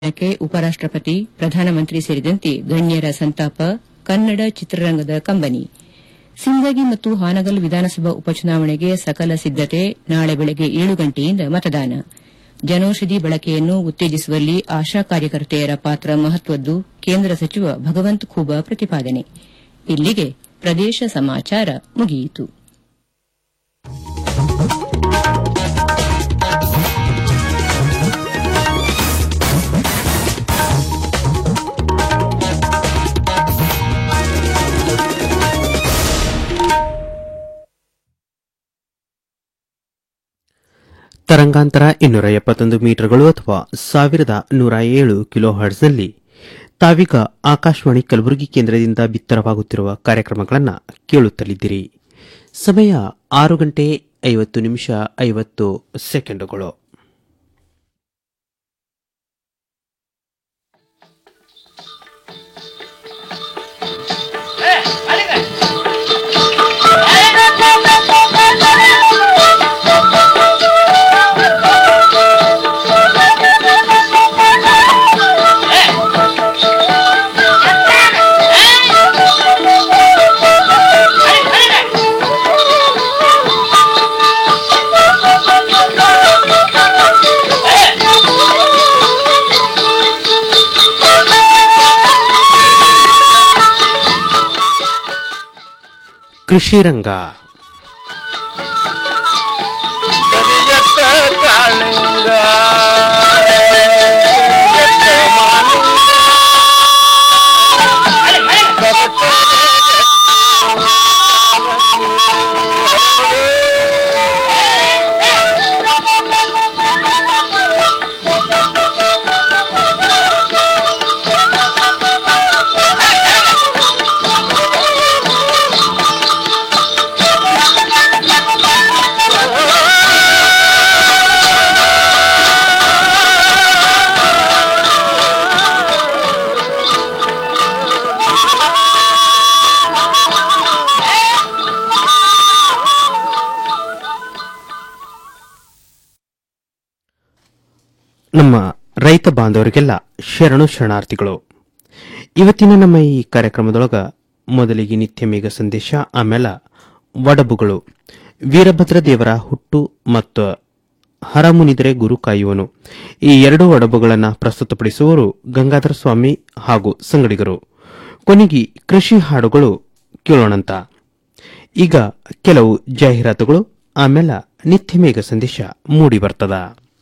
ಕ್ಕೆ ಉಪರಾಷ್ಟಪತಿ ಪ್ರಧಾನಮಂತ್ರಿ ಸೇರಿದಂತೆ ಗಣ್ಯರ ಸಂತಾಪ ಕನ್ನಡ ಚಿತ್ರರಂಗದ ಕಂಬನಿ ಸಿಂದಗಿ ಮತ್ತು ಹಾನಗಲ್ ವಿಧಾನಸಭಾ ಉಪಚುನಾವಣೆಗೆ ಸಕಲ ಸಿದ್ದತೆ ನಾಳೆ ಬೆಳಗ್ಗೆ ಏಳು ಗಂಟೆಯಿಂದ ಮತದಾನ ಜನೌಷಧಿ ಬಳಕೆಯನ್ನು ಉತ್ತೇಜಿಸುವಲ್ಲಿ ಆಶಾ ಕಾರ್ಯಕರ್ತೆಯರ ಪಾತ್ರ ಮಹತ್ವದ್ದು ಕೇಂದ್ರ ಸಚಿವ ಭಗವಂತ್ ಖೂಬಾ ಪ್ರತಿಪಾದನೆ ಇಲ್ಲಿಗೆ ಪ್ರದೇಶ ಸಮಾಚಾರ ಮುಗಿಯಿತು ತರಂಗಾಂತರ ಇನ್ನೂರ ಎಪ್ಪತ್ತೊಂದು ಮೀಟರ್ಗಳು ಅಥವಾ ಸಾವಿರದ ನೂರ ಏಳು ಕಿಲೋ ಹರ್ಟ್ಸ್ನಲ್ಲಿ ತಾವೀಗ ಆಕಾಶವಾಣಿ ಕಲಬುರಗಿ ಕೇಂದ್ರದಿಂದ ಬಿತ್ತರವಾಗುತ್ತಿರುವ ಕಾರ್ಯಕ್ರಮಗಳನ್ನು ಕೇಳುತ್ತಲಿದ್ದೀರಿ ಸಮಯ ಆರು ಗಂಟೆ ಐವತ್ತು ನಿಮಿಷ ಐವತ್ತು ಸೆಕೆಂಡುಗಳು ಕೃಷಿ ರಂಗ ಕರಿಯತ್ತ ಕಾಳಿಂಗ ಕರಿಯತ್ತ ಮಾಲಿಂಗ ನಮ್ಮ ರೈತ ಬಾಂಧವರಿಗೆಲ್ಲ ಶರಣು ಶರಣಾರ್ಥಿಗಳು ಇವತ್ತಿನ ನಮ್ಮ ಈ ಕಾರ್ಯಕ್ರಮದೊಳಗ ಮೊದಲಿಗೆ ನಿತ್ಯ ಮೇಘ ಸಂದೇಶ ಆಮೇಲೆ ಒಡಬುಗಳು ವೀರಭದ್ರ ದೇವರ ಹುಟ್ಟು ಮತ್ತು ಹರಮುನಿದರೆ ಗುರು ಕಾಯುವನು ಈ ಎರಡು ಒಡಬುಗಳನ್ನು ಪ್ರಸ್ತುತಪಡಿಸುವವರು ಗಂಗಾಧರ ಸ್ವಾಮಿ ಹಾಗೂ ಸಂಗಡಿಗರು ಕೊನೆಗೆ ಕೃಷಿ ಹಾಡುಗಳು ಕೇಳೋಣಂತ ಈಗ ಕೆಲವು ಜಾಹೀರಾತುಗಳು ಆಮೇಲೆ ನಿತ್ಯ ಮೇಘ ಸಂದೇಶ ಮೂಡಿ ಬರ್ತದ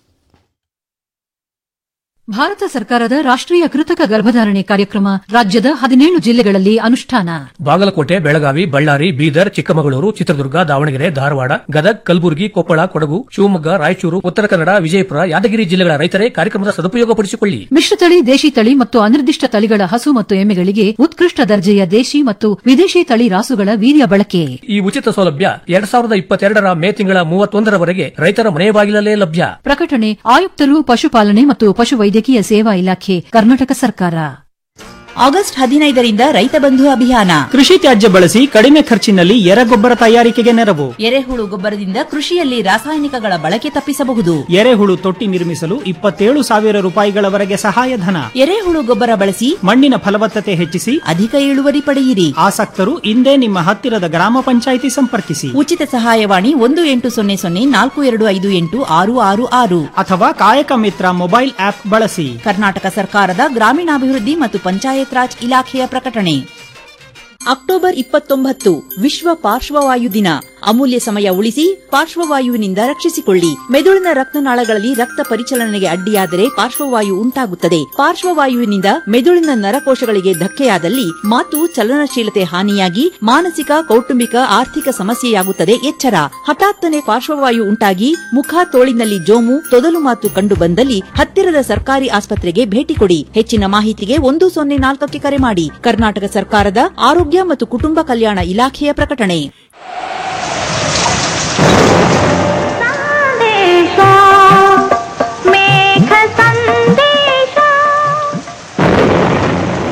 ಭಾರತ ಸರ್ಕಾರದ ರಾಷ್ಟ್ರೀಯ ಕೃತಕ ಗರ್ಭಧಾರಣೆ ಕಾರ್ಯಕ್ರಮ ರಾಜ್ಯದ ಹದಿನೇಳು ಜಿಲ್ಲೆಗಳಲ್ಲಿ ಅನುಷ್ಠಾನ ಬಾಗಲಕೋಟೆ ಬೆಳಗಾವಿ ಬಳ್ಳಾರಿ ಬೀದರ್ ಚಿಕ್ಕಮಗಳೂರು ಚಿತ್ರದುರ್ಗ ದಾವಣಗೆರೆ ಧಾರವಾಡ ಗದಗ್ ಕಲಬುರಗಿ ಕೊಪ್ಪಳ ಕೊಡಗು ಶಿವಮೊಗ್ಗ ರಾಯಚೂರು ಉತ್ತರ ಕನ್ನಡ ವಿಜಯಪುರ ಯಾದಗಿರಿ ಜಿಲ್ಲೆಗಳ ರೈತರೇ ಕಾರ್ಯಕ್ರಮದ ಸದುಪಯೋಗಪಡಿಸಿಕೊಳ್ಳಿ ಮಿಶ್ರತಳಿ ದೇಶಿ ತಳಿ ಮತ್ತು ಅನಿರ್ದಿಷ್ಟ ತಳಿಗಳ ಹಸು ಮತ್ತು ಎಮ್ಮೆಗಳಿಗೆ ಉತ್ಕೃಷ್ಟ ದರ್ಜೆಯ ದೇಶಿ ಮತ್ತು ವಿದೇಶಿ ತಳಿ ರಾಸುಗಳ ವೀರ್ಯ ಬಳಕೆ ಈ ಉಚಿತ ಸೌಲಭ್ಯ ಎರಡ್ ಸಾವಿರದ ಇಪ್ಪತ್ತೆರಡರ ಮೇ ತಿಂಗಳ ಮೂವತ್ತೊಂದರವರೆಗೆ ರೈತರ ಮನೆ ಬಾಗಿಲಲ್ಲೇ ಲಭ್ಯ ಪ್ರಕಟಣೆ ಆಯುಕ್ತರು ಪಶುಪಾಲನೆ ಮತ್ತು ಪಶುವೈದ್ಯಕೀಯ ಸೇವಾ ಇಲಾಖೆ ಕರ್ನಾಟಕ ಸರ್ಕಾರ ಆಗಸ್ಟ್ ಹದಿನೈದರಿಂದ ರೈತ ಬಂಧು ಅಭಿಯಾನ ಕೃಷಿ ತ್ಯಾಜ್ಯ ಬಳಸಿ ಕಡಿಮೆ ಖರ್ಚಿನಲ್ಲಿ ಎರೆಗೊಬ್ಬರ ತಯಾರಿಕೆಗೆ ನೆರವು ಎರೆಹುಳು ಗೊಬ್ಬರದಿಂದ ಕೃಷಿಯಲ್ಲಿ ರಾಸಾಯನಿಕಗಳ ಬಳಕೆ ತಪ್ಪಿಸಬಹುದು ಎರೆಹುಳು ತೊಟ್ಟಿ ನಿರ್ಮಿಸಲು ಇಪ್ಪತ್ತೇಳು ಸಾವಿರ ರೂಪಾಯಿಗಳವರೆಗೆ ಸಹಾಯಧನ ಎರೆಹುಳು ಗೊಬ್ಬರ ಬಳಸಿ ಮಣ್ಣಿನ ಫಲವತ್ತತೆ ಹೆಚ್ಚಿಸಿ ಅಧಿಕ ಇಳುವರಿ ಪಡೆಯಿರಿ ಆಸಕ್ತರು ಇಂದೇ ನಿಮ್ಮ ಹತ್ತಿರದ ಗ್ರಾಮ ಪಂಚಾಯಿತಿ ಸಂಪರ್ಕಿಸಿ ಉಚಿತ ಸಹಾಯವಾಣಿ ಒಂದು ಎಂಟು ಸೊನ್ನೆ ಸೊನ್ನೆ ನಾಲ್ಕು ಎರಡು ಐದು ಎಂಟು ಆರು ಆರು ಆರು ಅಥವಾ ಕಾಯಕ ಮಿತ್ರ ಮೊಬೈಲ್ ಆಪ್ ಬಳಸಿ ಕರ್ನಾಟಕ ಸರ್ಕಾರದ ಗ್ರಾಮೀಣಾಭಿವೃದ್ಧಿ ಮತ್ತು ಪಂಚಾಯತ್ ರಾಜ್ ಇಲಾಖೆಯ ಪ್ರಕಟಣೆ ಅಕ್ಟೋಬರ್ ಇಪ್ಪತ್ತೊಂಬತ್ತು ವಿಶ್ವ ಪಾರ್ಶ್ವವಾಯು ದಿನ ಅಮೂಲ್ಯ ಸಮಯ ಉಳಿಸಿ ಪಾರ್ಶ್ವವಾಯುವಿನಿಂದ ರಕ್ಷಿಸಿಕೊಳ್ಳಿ ಮೆದುಳಿನ ರಕ್ತನಾಳಗಳಲ್ಲಿ ರಕ್ತ ಪರಿಚಲನೆಗೆ ಅಡ್ಡಿಯಾದರೆ ಪಾರ್ಶ್ವವಾಯು ಉಂಟಾಗುತ್ತದೆ ಪಾರ್ಶ್ವವಾಯುವಿನಿಂದ ಮೆದುಳಿನ ನರಕೋಶಗಳಿಗೆ ಧಕ್ಕೆಯಾದಲ್ಲಿ ಮಾತು ಚಲನಶೀಲತೆ ಹಾನಿಯಾಗಿ ಮಾನಸಿಕ ಕೌಟುಂಬಿಕ ಆರ್ಥಿಕ ಸಮಸ್ಯೆಯಾಗುತ್ತದೆ ಎಚ್ಚರ ಹಠಾತ್ತನೆ ಪಾರ್ಶ್ವವಾಯು ಉಂಟಾಗಿ ಮುಖ ತೋಳಿನಲ್ಲಿ ಜೋಮು ತೊದಲು ಮಾತು ಕಂಡು ಬಂದಲ್ಲಿ ಹತ್ತಿರದ ಸರ್ಕಾರಿ ಆಸ್ಪತ್ರೆಗೆ ಭೇಟಿ ಕೊಡಿ ಹೆಚ್ಚಿನ ಮಾಹಿತಿಗೆ ಒಂದು ಸೊನ್ನೆ ನಾಲ್ಕಕ್ಕೆ ಕರೆ ಮಾಡಿ ಕರ್ನಾಟಕ ಸರ್ಕಾರದ ಆರೋಗ್ಯ ಮತ್ತು ಕುಟುಂಬ ಕಲ್ಯಾಣ ಇಲಾಖೆಯ ಪ್ರಕಟಣೆ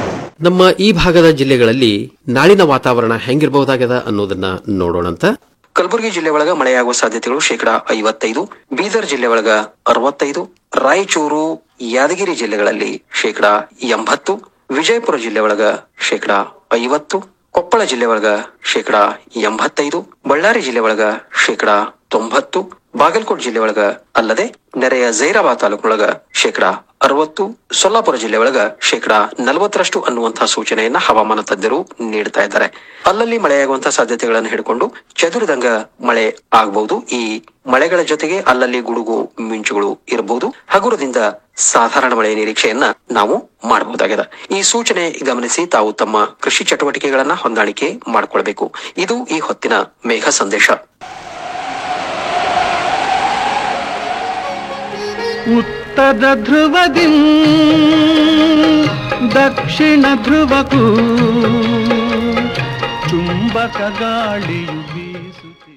ನಮ್ಮ ಈ ಭಾಗದ ಜಿಲ್ಲೆಗಳಲ್ಲಿ ನಾಳಿನ ವಾತಾವರಣ ಹೆಂಗಿರಬಹುದಾಗ್ಯದ ಅನ್ನೋದನ್ನ ನೋಡೋಣಂತ ಕಲಬುರಗಿ ಜಿಲ್ಲೆ ಒಳಗ ಮಳೆಯಾಗುವ ಸಾಧ್ಯತೆಗಳು ಶೇಕಡಾ ಐವತ್ತೈದು ಬೀದರ್ ಜಿಲ್ಲೆ ಒಳಗ ಅರವತ್ತೈದು ರಾಯಚೂರು ಯಾದಗಿರಿ ಜಿಲ್ಲೆಗಳಲ್ಲಿ ಶೇಕಡಾ ಎಂಬತ್ತು ವಿಜಯಪುರ ಜಿಲ್ಲೆ ಒಳಗ ಶೇಕಡಾ ಐವತ್ತು ಕೊಪ್ಪಳ ಜಿಲ್ಲೆ ಒಳಗ ಶೇಕಡಾ ಎಂಬತ್ತೈದು ಬಳ್ಳಾರಿ ಜಿಲ್ಲೆ ಒಳಗ ಶೇಕಡಾ ತೊಂಬತ್ತು ಬಾಗಲಕೋಟ್ ಜಿಲ್ಲೆ ಒಳಗ ಅಲ್ಲದೆ ನೆರೆಯ ಜೈರಾಬಾದ್ ತಾಲೂಕಿನೊಳಗ ಶೇಕಡಾ ಅರವತ್ತು ಸೊಲ್ಲಾಪುರ ಜಿಲ್ಲೆ ಒಳಗ ಶೇಕಡಾ ನಲವತ್ತರಷ್ಟು ಅನ್ನುವಂತಹ ಸೂಚನೆಯನ್ನ ಹವಾಮಾನ ತಜ್ಞರು ನೀಡ್ತಾ ಇದ್ದಾರೆ ಅಲ್ಲಲ್ಲಿ ಮಳೆಯಾಗುವಂತಹ ಸಾಧ್ಯತೆಗಳನ್ನು ಹಿಡ್ಕೊಂಡು ಚದುರಿದಂಗ ಮಳೆ ಆಗಬಹುದು ಈ ಮಳೆಗಳ ಜೊತೆಗೆ ಅಲ್ಲಲ್ಲಿ ಗುಡುಗು ಮಿಂಚುಗಳು ಇರಬಹುದು ಹಗುರದಿಂದ ಸಾಧಾರಣ ಮಳೆಯ ನಿರೀಕ್ಷೆಯನ್ನ ನಾವು ಮಾಡಬಹುದಾಗಿದೆ ಈ ಸೂಚನೆ ಗಮನಿಸಿ ತಾವು ತಮ್ಮ ಕೃಷಿ ಚಟುವಟಿಕೆಗಳನ್ನ ಹೊಂದಾಣಿಕೆ ಮಾಡಿಕೊಳ್ಬೇಕು ಇದು ಈ ಹೊತ್ತಿನ ಮೇಘ ಸಂದೇಶ ಉತ್ತರ ಧ್ರುವದಿ ದಕ್ಷಿಣ ಧ್ರುವಕ್ಕೂ ಚುಂಬಕ ಗಾಳಿಯು ಬೀಸುತ್ತಿದೆ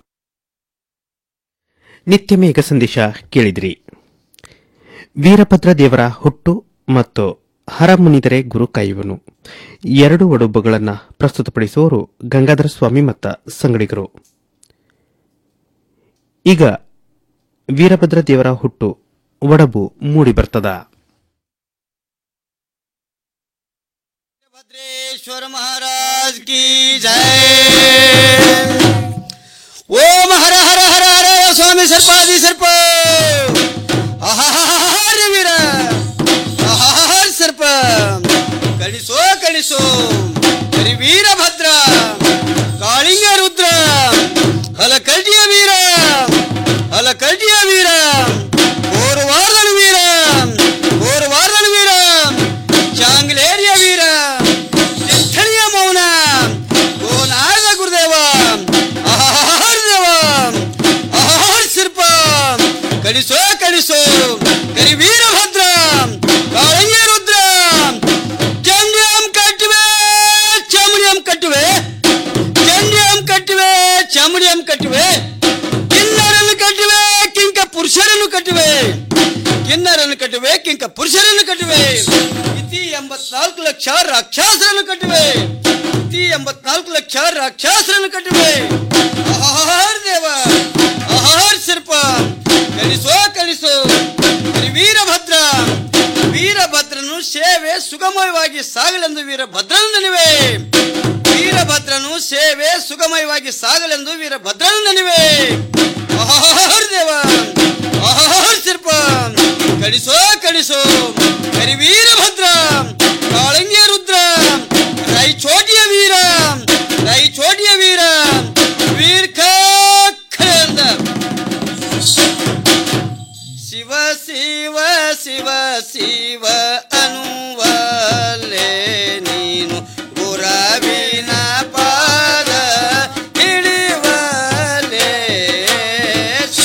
ನಿತ್ಯ ಮೇಘ ಸಂದೇಶ ಕೇಳಿದ್ರಿ ವೀರಭದ್ರ ದೇವರ ಹುಟ್ಟು ಮತ್ತು ಹರಮುನಿದರೆ ಗುರು ಕಾಯುವನು ಎರಡು ಒಡಬುಗಳನ್ನು ಪ್ರಸ್ತುತಪಡಿಸುವವರು ಗಂಗಾಧರ ಸ್ವಾಮಿ ಮತ್ತ ಸಂಗಡಿಗರು ಈಗ ವೀರಭದ್ರ ದೇವರ ಹುಟ್ಟು ಒಡಬು ಮೂಡಿ ಬರ್ತದ भद्रेश्वर महाराज की जय ओम हर हर हर हर स्वामी सर्पादी सर्प ಆಹಾರ ವೀರ ಆಹಾರ ಸರ್ಪ ಕಳಿಸೋ ಕಳಿಸೋ ಹರಿ ವೀರಭದ್ರ ಕಾಳಿಂಗ ರುದ್ರ ಹಲಕಲ್ಟಿಯ ವೀರ ಹಲಕಲ್ಟಿಯ ವೀರ ಓರ್ವಾರ್ದನ ವೀರ ಓರ್ವಾರ್ದನ ವೀರ ಚಾಂಗ್ಲೇರಿಯ ವೀರ ಸಿಂಥಣಿಯ ಮೌನ ಗೋನಾರದ ಗುರುದೇವ ಆಹಾರ ದೇವ ಆಹಾರ ಶಿಲ್ಪ ಕಳಿಸೋ ಕಳಿಸೋ ಕರಿ ವೀರಭದ್ರ ಕಾಳಂಗಿ ರುದ್ರ ಚಂಡಿಯಂ ಕಟ್ಟುವೆ ಚಾಮುಡಿಯಂ ಕಟ್ಟುವೆ ಚಂಡಿಯಂ ಕಟ್ಟುವೆ ಚಾಮುಡಿಯಂ ಕಟ್ಟುವೆ ಕಿನ್ನರನ್ನು ಕಟ್ಟುವೆ ಕಿಂಕ ಪುರುಷರನ್ನು ಕಟ್ಟುವೆ ಕಿನ್ನರನ್ನು ಕಟ್ಟುವೆ ಕಿಂಕ ಪುರುಷರನ್ನು ಕಟ್ಟುವೆ ಇತಿ ಎಂಬತ್ನಾಲ್ಕು ಲಕ್ಷ ರಾಕ್ಷಸರನ್ನು ಕಟ್ಟುವೆ ಇತಿ ಎಂಬತ್ನಾಲ್ಕು ಲಕ್ಷ ರಾಕ್ಷಸರನ್ನು ಕಟ್ಟುವೆ ಆಹಾರ ದೇವ ಆಹಾರ ಸರ್ಪ ಕಲಿಸೋ ಕಲಿಸೋ ಶ್ರೀ ವೀರಭದ್ರ ವೀರಭದ್ರನು ಸೇವೆ ಸುಗಮವಾಗಿ ಸಾಗಲೆಂದು ವೀರಭದ್ರನು ನೆನವೆ ವೀರಭದ್ರನು ಸೇವೆ ಸುಗಮವಾಗಿ ಸಾಗಲೆಂದು ವೀರಭದ್ರನು ನೆನವೆ ಆಹಾರ ದೇವ ಆಹಾರ ಶಿಲ್ಪ ಕಳಿಸೋ ಕಳಿಸೋ ಕರಿ ವೀರಭದ್ರ ಕಾಳಂಗಿಯ ರುದ್ರ ರೈ ಚೋಟಿಯ ವೀರ ರೈ ಚೋಟಿಯ ವೀರ ವೀರ್ ಖರೆ ಅಂದ ಶಿವ ಶಿವ ಶಿವ ಶಿವ ಅನುವಲೆ ನೀನು ಗುರವಿನ ಪಾದ ಹಿಡಿವಲೆ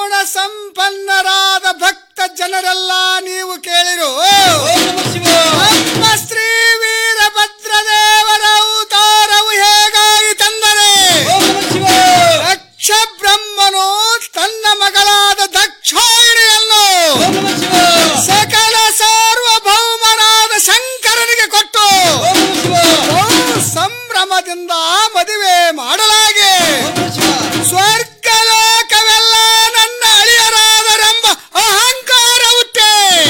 ಗುಣ ಸಂಪನ್ನರಾದ ಭಕ್ತ ಜನರೆಲ್ಲ ನೀವು ಕೇಳಿರು ನಮ್ಮ ಶ್ರೀ ವೀರಭದ್ರದೇವರ ಅವತಾರವು ಹೇಗಾಗಿ ತಂದರೆ ದಕ್ಷ ಬ್ರಹ್ಮನು ತನ್ನ ಮಗಳಾದ ದಕ್ಷಾಯಿಣಿಯನ್ನು ಸಕಲ ಸಾರ್ವಭೌಮನಾದ ಶಂಕರನಿಗೆ ಕೊಟ್ಟು ಬಹು ಸಂಭ್ರಮದಿಂದ ಮದುವೆ ಮಾಡಲಾಗಿ ಸ್ವರ್ಗಲೋಕವೆಲ್ಲ ನನ್ನ ಅಳಿಯರಾದರೆಂಬ ಅಹಂಕಾರ ಹುಟ್ಟೆ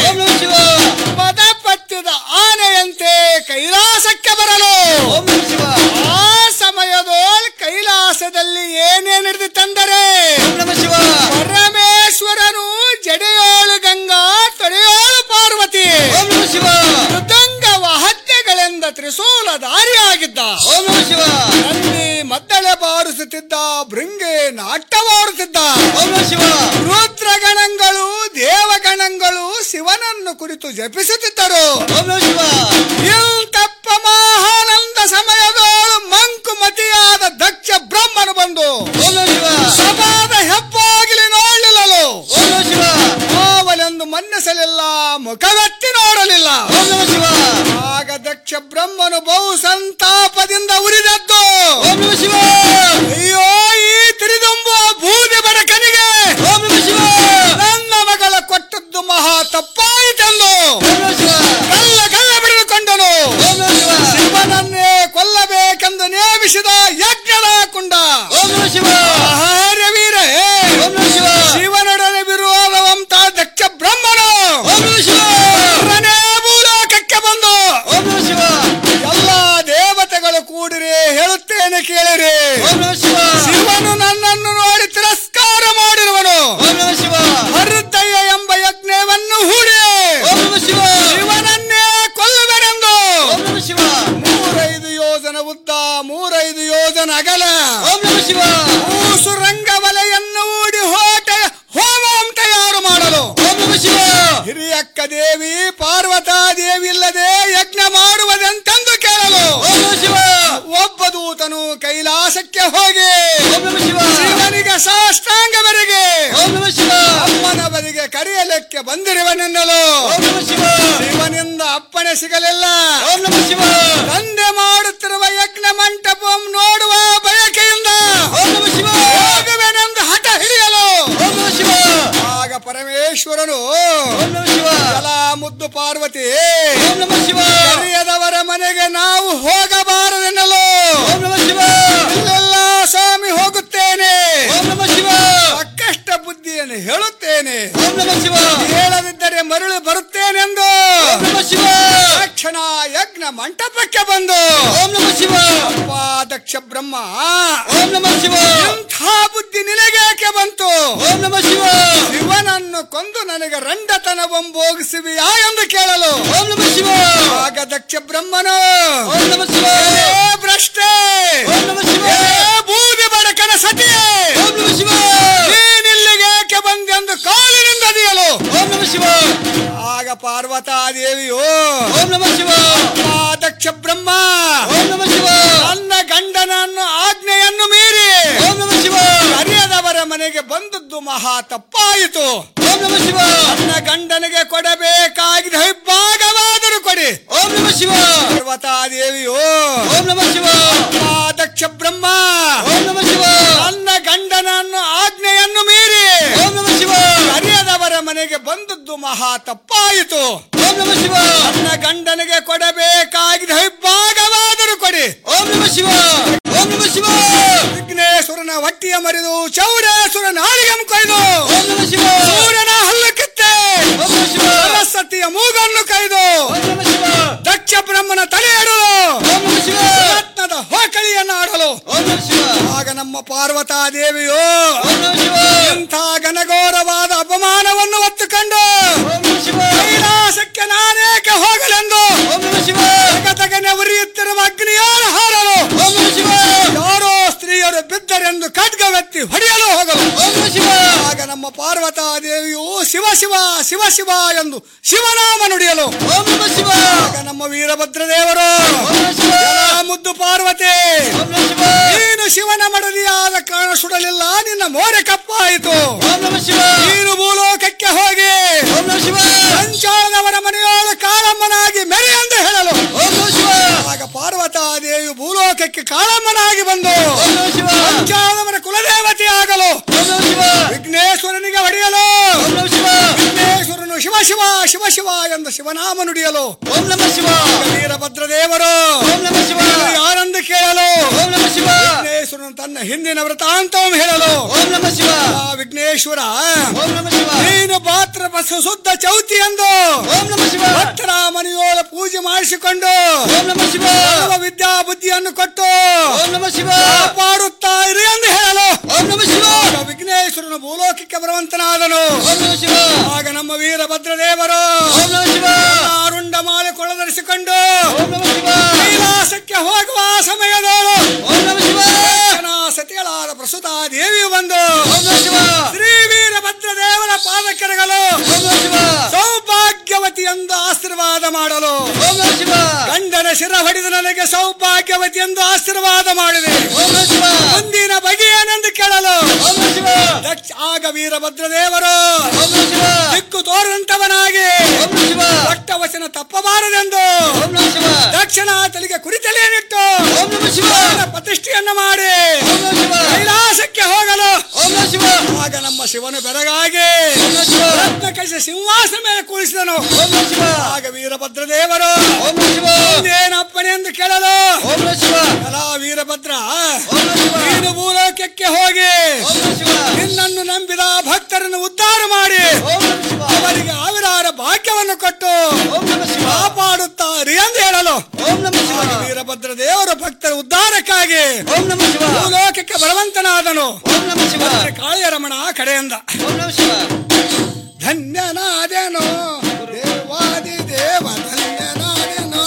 ಪದಪತ್ಯದ ಆನೆಯಂತೆ ಕೈಲಾಸಕ್ಕೆ ಬರಲು ಆ ಸಮಯದೋಳ್ ಕೈಲಾಸದಲ್ಲಿ ಏನೇ ನಡೆದಿತ್ತಂದರೆ ಪರಮೇಶ್ವರನು ಜಡೆಯೋಳು ಗಂಗಾ ತೊಡೆಯೋಳು ಪಾರ್ವತಿ ಮೃದಂಗ ವಾದ್ಯಗಳೆಂದ ತ್ರಿಶೂಲ ದಾರಿಯಾಗಿದ್ದ ನಂದಿ ಮದ್ದಳೆ ಬಾರಿಸುತ್ತಿದ್ದ ಭೃಂಗೆ ನಾಟ್ಯವಾಡುತ್ತಿದ್ದ ರುದ್ರಗಣಗಳು ದೇವಗಣಗಳು ಶಿವನನ್ನು ಕುರಿತು ಜಪಿಸುತ್ತಿದ್ದರು ಇಂತಪ್ಪ ಮಹಾನಂದ ಸಮಯದೋಳು ಮಂಕುಮತಿಯಾದ ದಕ್ಷ ಬ್ರಹ್ಮನು ಬಂದು ಸಭಾದ ಹೆಬ್ಬಾಗಿಲಿ ನೋಡಲಿಲ್ಲಲು ಅವಲೆಂದು ಮನ್ನಿಸಲಿಲ್ಲ ಮುಖವೆತ್ತಿ ನೋಡಲಿಲ್ಲ ಆಗ ದಕ್ಷ ಬ್ರಹ್ಮನು ಬಹು ಸಂತಾಪದಿಂದ ಉರಿದದ್ದು ಅಯ್ಯೋ ಈ ತಿರಿದುಂಬುವ ಬೂದಿ ಬಡಕನಿಗೆ ನನ್ನ ಮಗಳ ಕೊಟ್ಟದ್ದು ಮಹಾ ತಪ್ಪಾಯಿತೆಂದು ಕಲ್ಲ ಕಲ್ಲ ಬಿಡಿದುಕೊಂಡನು ಶಿವನನ್ನೇ ಕೊಲ್ಲಬೇಕೆಂದು ನೇಮಿಸಿದ ಯಜ್ಞದ ಕುಂಡ ಆಹಾರ್ಯ ವೀರ ಶಿವನೊಡನೆ ವಿರೋಧವಂತ ದಕ್ಷ ಬ್ರಹ್ಮನು ಎರಡನೇ ಭೂಲೋಕಕ್ಕೆ ಬಂದು ಎಲ್ಲ ದೇವತೆಗಳು ಕೂಡಿರಿ ಹೇಳುತ್ತೇನೆ ಕೇಳಿರಿ ಶಿವನು ನನ್ನನ್ನು ನೋಡಿ ತಿರಸ್ಕಾರ ಮಾಡಿರುವನು ಹೃದಯ ಎಂಬ ಯಜ್ಞವನ್ನು ಹೂಡಿ ಶಿವನನ್ನೇ ಕೊಲ್ಲುವೆನೆಂದು ಮೂರೈದು ಯೋಜನ ಉದ್ದ ಮೂರೈದು ಯೋಜನ ಅಗಲ ಮೂಸು ರಂಗ ವಲೆಯನ್ನು ಹೂಡಿ ಹೋಟ ಹೋಮಂ ತಯಾರು ಮಾಡಲು ಹಿರಿಯಕ್ಕ ದೇವಿ ಪಾರ್ವತಾ ದೇವಿ ಇಲ್ಲದೆ ಯಜ್ಞ ಮಾಡುವುದೆಂತೆಂದು ಕೇಳಲು ಒಬ್ಬ ದೂತನು ಕೈಲಾಸಕ್ಕೆ ಹೋಗಿ ಶಿವನಿಗೆ ಸಾಷ್ಟಾಂಗವರೆಗೆ ಅಮ್ಮನ ಬದಿಗೆ ಕರೆಯಲಿಕ್ಕೆ ಬಂದಿರುವನೆನ್ನಲು ಶಿವನಿಂದ ಅಪ್ಪಣೆ ಸಿಗಲಿಲ್ಲ ತಂದೆ ಮಾಡುತ್ತಿರುವ ಯಜ್ಞ ಮಂಟಪ ನೋಡುವ ಬಯಕೆಯಿಂದ ಹೋಗುವೆನೆಂದು ಹಠ ಹಿಡಿಯಲು ಆಗ ಪರಮೇಶ್ವರನು ಜಲ ಮುದ್ದು ಪಾರ್ವತಿ ಕರೆಯದವರ ಮನೆಗೆ ನಾವು ಹೋಗಬಾರದೆನ್ನಲು ಇಲ್ಲೆಲ್ಲ ಸ್ವಾಮಿ ಹೋಗುತ್ತೇನೆ ಅಕ್ಕಷ್ಟ ಬುದ್ಧಿಯನ್ನು ಹೇಳುತ್ತೇನೆ ಹೇಳದಿದ್ದರೆ ಮರಳಿ ಬರುತ್ತೇನೆಂದು ತಕ್ಷಣ ಯಜ್ಞ ಮಂಟಪಕ್ಕೆ ಬಂದು ಅಪ್ಪ ದಕ್ಷ ಬ್ರಹ್ಮ ಇಂಥ ಬುದ್ಧಿ ನಿನಗೇಕೆ ಬಂತು ಶಿವನನ್ನು ಕೊಂದು ನನಗೆ ರಂಡತನವೊಂಬೋಗಿಸುವಿಯಾ ಎಂದು ಕೇಳಲು ಆಗ ದಕ್ಷ ಬ್ರಹ್ಮನು ಏ ಭ್ರಷ್ಟೆ ಏ ಬೂದಿ ಬಡಕನ ಸತಿಯೇ ನೀನಿಲ್ಲಿಗೆ ಏಕೆ ಬಂದೆಂದು ಕಾಲಿನಿಂದ ಅದಿಯಲು ಆಗ ಪಾರ್ವತಾ ದೇವಿಯು ಅಪ್ಪ ದಕ್ಷ ಬ್ರಹ್ಮ ನನ್ನ ಗಂಡನನ್ನು ಆಜ್ಞೆಯನ್ನು ಮೀರಿ ಅರಿಯದವರ ಮನೆಗೆ ಬಂದದ್ದು ಮಹಾ ತಪ್ಪಾಯಿತು ನನ್ನ ಗಂಡನಿಗೆ ಕೊಡಬೇಕಾಗಿದ್ದ ಹೆಬ್ಬಾಗವಾದರೂ ಕೊಡಿ ಪಾರ್ವತಾ ದೇವಿಯು ಅಪ್ಪ ದಕ್ಷ ಬ್ರಹ್ಮ ನನ್ನ ಗಂಡನನ್ನು ಆಜ್ಞೆಯನ್ನು ಮೀರಿ ಅರಿಯದವರ ಮನೆಗೆ ಬಂದದ್ದು ಮಹಾ ತಪ್ಪಾಯಿತು ನನ್ನ ಗಂಡನಿಗೆ ಕೊಡಬೇಕಾಗಿದ್ದ ಹೆಬ್ಬಾಗವಾದರೂ ಕೊಡಿ ವಿಘ್ನೇಶ್ವರನ ಹೊಟ್ಟಿಯ ಮರಿದು ಚೌಡೇಶ್ವರ ನಾಲಿಗೆ ಕೊಯ್ದು ಸೂರ್ಯನ ಹಲ್ಲು ಕಿತ್ತೆ ಸರಸ್ವತಿಯ ಮೂಗನ್ನು ಕೈದು ದಕ್ಷ ಬ್ರಹ್ಮನ ತಲೆ ಇಡಲು ರತ್ನದ ಹೋಕಳಿಯನ್ನು ಆಡಲು ಆಗ ನಮ್ಮ ಪಾರ್ವತಾ ದೇವಿಯು ಇಂಥ ಘನಘೋರವಾದ ಅಪಮಾನವನ್ನು ಹೊತ್ತುಕೊಂಡು ಕೈಲಾಸಕ್ಕೆ ನಾನೇಕೆ ಹೋಗಲೆಂದು ತಗತಗನೆ ಉರಿಯುತ್ತಿರುವ ಅಗ್ನಿಯಾರ ಹಾರಲು ಯಾರೋ ಸ್ತ್ರೀಯರು ಬಿದ್ದರೆಂದು ಖಡ್ಗವೆತ್ತಿ ಹೊಡೆಯಲು ಹೋಗಲು ಆಗ ನಮ್ಮ ನಮ್ಮ ಪಾರ್ವತಾ ದೇವಿಯು ಶಿವ ಶಿವ ಶಿವ ಶಿವ ಎಂದು ಶಿವನಾಮ ನುಡಿಯಲು ಶಿವ ಆಗ ನಮ್ಮ ವೀರಭದ್ರ ದೇವರು ಎಲ್ಲ ಮುದ್ದು ಪಾರ್ವತಿ ನೀನು ಶಿವನ ಮಡದಿಯಾದ ಕಾರಣ ಸುಡಲಿಲ್ಲ ನಿನ್ನ ಮೋರೆ ಕಪ್ಪಾಯಿತು ನೀನು ಭೂಲೋಕಕ್ಕೆ ಹೋಗಿ ಸಂಚಾರದವರ ಮನೆಯೋಳ ಕಾಳಮ್ಮನಾಗಿ ಮೆರೆ ಎಂದು ಹೇಳಲು ಆಗ ಪಾರ್ವತಾ ದೇವಿ ಭೂಲೋಕಕ್ಕೆ ಕಾಳಮ್ಮನಾಗಿ ಬಂದು ಸಂಚಾರದವರ ಕುಲದೇವತೆ ಆಗಲು ವಿಘ್ನೇಶ್ವರನಿಗೆ ಹೊಡೆಯಲು ವಿಘ್ನೇಶ್ವರನು ಶಿವ ಶಿವ ಶಿವ ಶಿವ ಎಂದು ಶಿವನಾಮ ನುಡಿಯಲು ಓಂ ನಮ ಶಿವ ವೀರಭದ್ರ ದೇವರು ಓಂ ನಮ ಶಿವ ಯಾರೆಂದು ಕೇಳಲು ಓಂ ನಮ ಶಿವ ವಿಘ್ನೇಶ್ವರನು ತನ್ನ ಹಿಂದಿನ ವೃತ್ತಾಂತವನ್ನು ಹೇಳಲು ಓಂ ನಮ ಶಿವ ವಿಘ್ನೇಶ್ವರ ಓಂ ನಮ ಶಿವ ನೀನು ಪಾತ್ರ ಬಸ ಶುದ್ಧ ಚೌತಿ ಎಂದು ಓಂ ನಮ ಶಿವ ಭಕ್ತರ ಮನೆಯೋಳ ಪೂಜೆ ಮಾಡಿಸಿಕೊಂಡು ಓಂ ನಮ ಶಿವ ವಿದ್ಯಾ ಬುದ್ಧಿಯನ್ನು ಕೊಟ್ಟು ಓಂ ನಮ ಶಿವ ಕಾಪಾಡುತ್ತಾ ಇರಿ ಎಂದು ಹೇಳಲು ಓಂ ನಮ ಶಿವ ವಿಘ್ನೇಶ್ವರನು ಭೂಲೋಕಕ್ಕೆ ಬರುವಂತನಾದನು ಓಂ ನಮ ಶಿವ ಆಗ ನಮ್ಮ ವೀರಭದ್ರ ದೇವರು ಓಂ ನಮ ಶಿವ ಅರುಂಡ ಮಾಲೆ ಕೊಳಧರಿಸಿಕೊಂಡು ಓಂ ನಮ ಶಿವ ಕೈಲಾಸಕ್ಕೆ ಹೋಗುವ ಸಮಯದೋಳು ಓಂ ನಮ ಶಿವ ಸತಿಗಳಾದ ಪ್ರಸುತ ದೇವಿಯು ಬಂದು ಓಂ ನಮ ಶಿವ ಶ್ರೀ ವೀರಭದ್ರ ದೇವರ ಪಾದಕರಗಲು ಓಂ ನಮ ಶಿವ ಸೌಭಾಗ್ಯವತಿ ಎಂದು ಆಶೀರ್ವಾದ ಮಾಡಲು ಓಂ ನಮ ಶಿವ ಗಂಡನ ಶಿರ ಹೊಡೆದು ನನಗೆ ಸೌಭಾಗ್ಯವತಿ ಎಂದು ಆಶೀರ್ವಾದ ಮಾಡಿದೆ ಓಂ ನಮ ಶಿವ ಮುಂದಿನ ಬಗೆಯೇನೆಂದು ಕೇಳಲು ಓಂ ನಮ ಶಿವ ದಕ್ಷ ಆಗ ವೀರಭದ್ರ ದೇವರು ಓಂ ನಮ ಶಿವ ದಿಕ್ಕು ತೋರುವಂತವನಾಗಿ ಓಂ ನಮ ಶಿವ ಭಕ್ತ ವಚನ ತಪ್ಪಬಾರದೆಂದು ಓಂ ನಮ ಶಿವ ದಕ್ಷಿಣ ತಲೆಗೆ ಕುರಿತಲೆಯನ್ನಿಟ್ಟು ಓಂ ನಮ ಶಿವ ಪ್ರತಿಷ್ಠೆಯನ್ನು ಮಾಡಿ ಓಂ ನಮ ಶಿವ ಕೈಲಾಸಕ್ಕೆ ಹೋಗಲು ಓಂ ನಮ ಶಿವ ಆಗ ನಮ್ಮ ಶಿವನು ಬೆರಗಾಗಿ ಓಂ ನಮ ಶಿವ ರತ್ನಕಶ ಸಿಂಹಾಸನ ಮೇಲೆ ಕೂರಿಸಿದನು ಓಂ ನಮ ಶಿವ ಆಗ ವೀರಭದ್ರ ದೇವರು ಓಂ ನಮ ಶಿವ ಏನಪ್ಪನೆ ಎಂದು ಕೇಳಲು ಓಂ ನಮ ಶಿವ ಅಲ ವೀರಭದ್ರ ಓಂ ನಮ ಶಿವ ನೀನು ಭೂಲೋಕಕ್ಕೆ ಹೋಗಿ ಓಂ ನಮ ಶಿವ ನಿನ್ನನ್ನು ನಂಬಿದ ಭಕ್ತರನ್ನು ಉದ್ಧಾರ ಮಾಡಿ ಓಂ ನಮ ಶಿವ ಅವರಿಗೆ ಸಾವಿರಾರ ಭಾಗ್ಯವನ್ನು ಕೊಟ್ಟು ಓಂ ನಮ ಶಿವ ಕಾಪಾಡುತ್ತಾರೆ ಎಂದು ಹೇಳಲು ಓಂ ನಮ ಶಿವ ವೀರಭದ್ರ ದೇವರ ಭಕ್ತರ ಉದ್ಧಾರಕ್ಕಾಗಿ ಓಂ ನಮ ಶಿವ ಭೂಲೋಕಕ್ಕೆ ಬಲವಂತನಾದನು ಓಂ ನಮ ಶಿವ ಕಾಳಿಯ ರಮಣ ಕಡೆಯಿಂದ ಓಂ ನಮ ಶಿವ ಧನ್ಯನಾದೆನೋ ದೇವಾದಿ ದೇವ ಧನ್ಯನಾದೆನೋ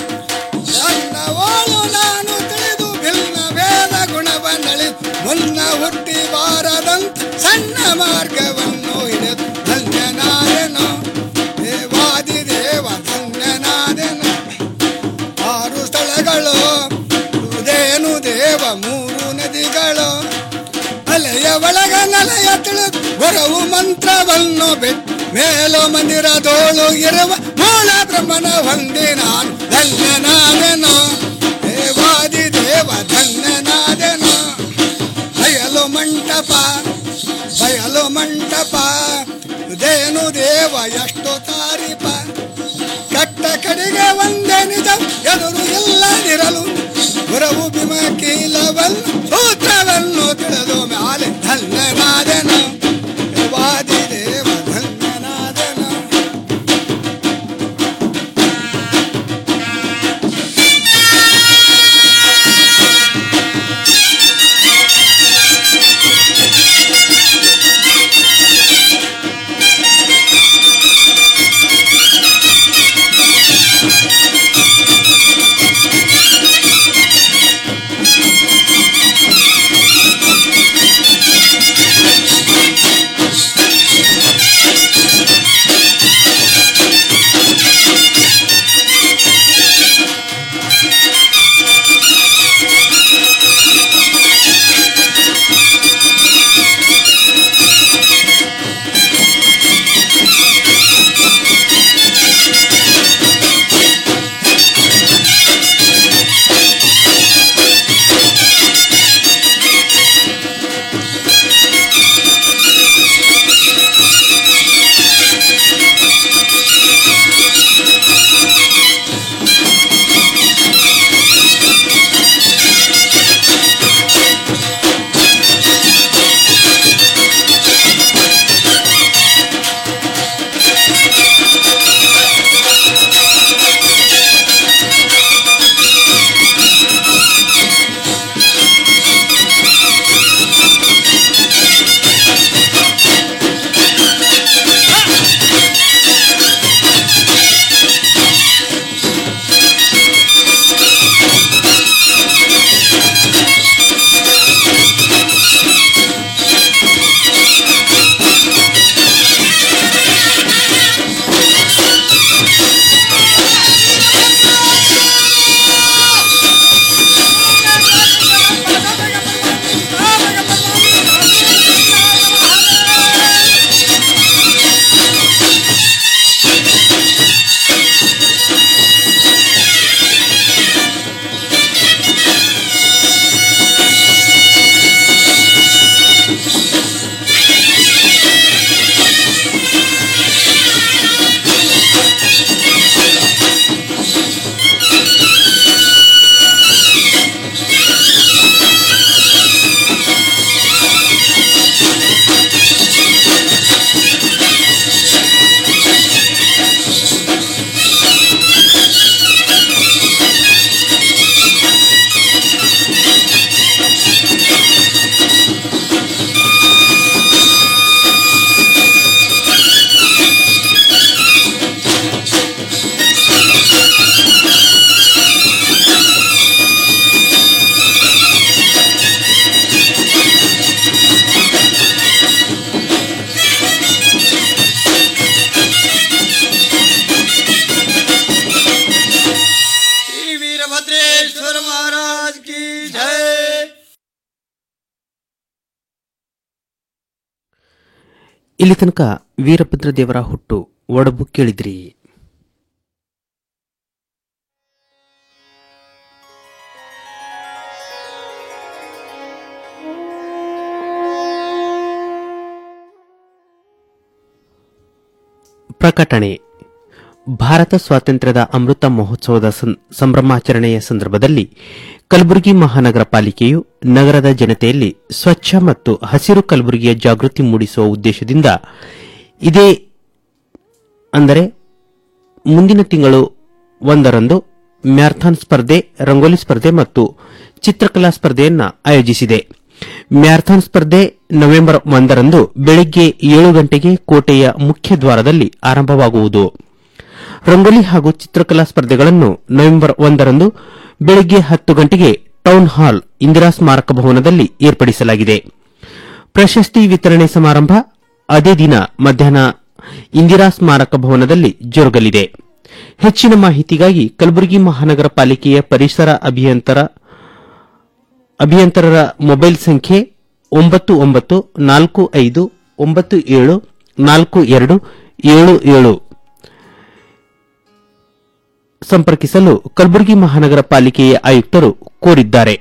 ನನ್ನವಳು ನಾನು ತಿಳಿದು ಭಿನ್ನ ವೇದ ಗುಣವನ್ನಳಿ ಮುನ್ನ ಹುಟ್ಟಿ ಬಾರದಂತ ಸಣ್ಣ ಮಾರ್ಗವನ್ನು ಹಿಡಿದು ಧನ್ಯನಾದೆನೋ ದೇವಾದಿ ದೇವ ಧನ್ಯನಾದೆನೋ ಆರು ಸ್ಥಳಗಳು ಇದೇನು ದೇವ ಮೂರು ನದಿಗಳು ಅಲೆಯ ಒಳಗ ನಲೆಯ ತಿಳಿದು ಗೊರವು ಮಂತ್ರವನ್ನು ಬಿಟ್ಟು ಮೇಲು ಮಂದಿರದೋಳು ಇರುವ ಮೂಲ ಬ್ರಹ್ಮನ ಹೊಂದಿ ನಾನು ಧನ್ಯನಾದೆನು ದೇವಾದಿ ದೇವ ಧನ್ಯನಾದೆನು ಬಯಲು ಮಂಟಪ ಬಯಲು ಮಂಟಪ ಇದೇನು ದೇವ ಎಷ್ಟು ತಾರೀಪ ಕಟ್ಟ ಕಡೆಗೆ ಒಂದೇ ನಿಜ ಎದುರು ಇಲ್ಲದಿರಲು ಗುರವು ಬಿಮ ಕೀಲವನ್ನು ಸೂತ್ರವನ್ನು ತಿಳಿದು ಮ್ಯಾಲೆ ಧನ್ಯನಾದೆನು ವಾದಿ ದೇವ ಧನ್ಯನಾದೆನು ಇಲ್ಲಿ ತನಕ ವೀರಭದ್ರ ದೇವರ ಹುಟ್ಟು ಒಡಬು ಕೇಳಿದ್ರಿ ಪ್ರಕಟಣೆ ಭಾರತ ಸ್ವಾತಂತ್ರ್ಯದ ಅಮೃತ ಮಹೋತ್ಸವದ ಸಂ- ಸಂಭ್ರಮಾಚರಣೆಯ ಸಂದರ್ಭದಲ್ಲಿ ಕಲಬುರಗಿ ಮಹಾನಗರ ಪಾಲಿಕೆಯು ನಗರದ ಜನತೆಯಲ್ಲಿ ಸ್ವಚ್ಛ ಮತ್ತು ಹಸಿರು ಕಲಬುರಗಿಯ ಜಾಗೃತಿ ಮೂಡಿಸುವ ಉದ್ದೇಶದಿಂದ ಇದೇ ಅಂದರೆ ಮುಂದಿನ ತಿಂಗಳು ಒಂದರಂದು ಮ್ಯಾರಥಾನ್ ಸ್ಪರ್ಧೆ ರಂಗೋಲಿ ಸ್ಪರ್ಧೆ ಮತ್ತು ಚಿತ್ರಕಲಾ ಸ್ಪರ್ಧೆಯನ್ನು ಆಯೋಜಿಸಿದೆ ಮ್ಯಾರಥಾನ್ ಸ್ಪರ್ಧೆ ನವೆಂಬರ್ ಒಂದರಂದು ಬೆಳಗ್ಗೆ ಏಳು ಗಂಟೆಗೆ ಕೋಟೆಯ ಮುಖ್ಯ ದ್ವಾರದಲ್ಲಿ ಆರಂಭವಾಗುವುದು ರಂಗೋಲಿ ಹಾಗೂ ಚಿತ್ರಕಲಾ ಸ್ಪರ್ಧೆಗಳನ್ನು ನವೆಂಬರ್ ಒಂದರಂದು ಬೆಳಗ್ಗೆ ಹತ್ತು ಗಂಟೆಗೆ ಟೌನ್ ಹಾಲ್ ಇಂದಿರಾ ಸ್ಮಾರಕ ಭವನದಲ್ಲಿ ಏರ್ಪಡಿಸಲಾಗಿದೆ ಪ್ರಶಸ್ತಿ ವಿತರಣೆ ಸಮಾರಂಭ ಅದೇ ದಿನ ಮಧ್ಯಾಹ್ನ ಇಂದಿರಾ ಸ್ಮಾರಕ ಭವನದಲ್ಲಿ ಜರುಗಲಿದೆ ಹೆಚ್ಚಿನ ಮಾಹಿತಿಗಾಗಿ ಕಲಬುರಗಿ ಮಹಾನಗರ ಪಾಲಿಕೆಯ ಪರಿಸರ ಅಭಿಯಂತರ ಅಭಿಯಂತರರ ಮೊಬೈಲ್ ಸಂಖ್ಯೆ ಒಂಬತ್ತು ಒಂಬತ್ತು ನಾಲ್ಕು ಐದು ಒಂಬತ್ತು ಏಳು ನಾಲ್ಕು ಎರಡು ಏಳು ಏಳು ಸಂಪರ್ಕಿಸಲು ಕಲಬುರಗಿ ಮಹಾನಗರ ಪಾಲಿಕೆಯ ಆಯುಕ್ತರು ಕೋರಿದ್ದಾರೆ